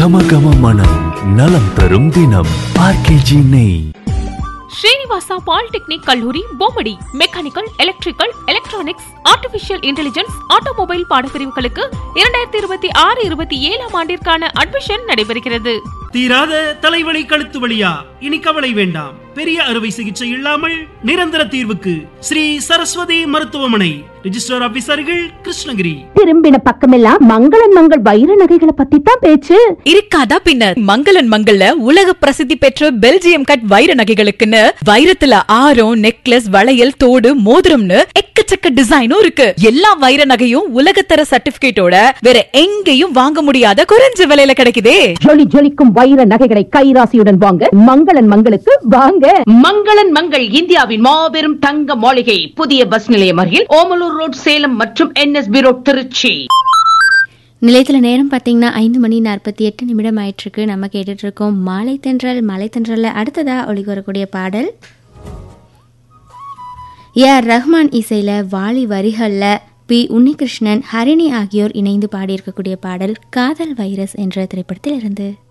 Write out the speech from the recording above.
கம கம மனம் நலம் தரும் தினம் ஆர்கேஜி நெய் ஸ்ரீனிவாசா பாலிடெக்னிக் கல்லூரி Bommidi mechanical electrical electronics artificial intelligence automobile பாடப்பிரிவுகளுக்கு இரண்டாயிரத்தி இருபத்தி ஆறு இருபத்தி ஏழாம் ஆண்டிற்கான அட்மிஷன் நடைபெறுகிறது தீராத தலைவலி கழுத்து வலியா இனி கவலை வேண்டாம் பெரிய அறுவை சிகிச்சை இல்லாமல் நிரந்தர தீர்வுக்கு ஸ்ரீ சரஸ்வதி மருத்துவமனை ரிஜிஸ்டர் ஆபீசர்கள் கிருஷ்ணகிரி திரும்பின பக்கமெல்லாம் மங்களன் மங்கள் வைர நகைகளை பத்தி தான் பேச்சு இருக்காதா பின்ன மங்களன் மங்கள்ல உலக பிரசித்தி பெற்ற பெல்ஜியம் கட் வைர நகைகளுக்குன்னு வைரத்துல ஆரம் நெக்லஸ் வளையல் தோடு மோதிரம்னு எக்கச்சக்க டிசைனும் இருக்கு எல்லா வைர நகையும் உலகத்தர சர்டிபிகேட்டோட வேற எங்கேயும் வாங்க முடியாத குறைஞ்ச விலையில கிடைக்குதே ஜொலி ஜொலிக்கும் வைர நகைகளை கைராசியுடன் வாங்க மங்களன் மங்களுக்கு வாங்க மங்களன் மங்கள் இந்தியாவின் மாபெரும் தங்க மாளிகை புதிய பஸ் நிலையம் அருகில் ஓமலூர் ரோட் சேலம் மற்றும் என்எஸ்பி ரோட் திருச்சி நிலையத்தில் நேரம் பார்த்தீங்கன்னா ஐந்து மணி நாற்பத்தி எட்டு நிமிடம் ஆயிட்டிருக்கு நம்ம கேட்டுட்டு இருக்கோம் மாலை தென்றல் மலை தென்றல்ல அடுத்ததா ஒளி வரக்கூடிய பாடல் ஏ ஆர் ரஹ்மான் இசையில் வாலி வரிகளில் பி உன்னிகிருஷ்ணன் ஹரிணி ஆகியோர் இணைந்து பாடியிருக்கக்கூடிய பாடல் காதல் வைரஸ் என்ற திரைப்படத்தில் இருந்து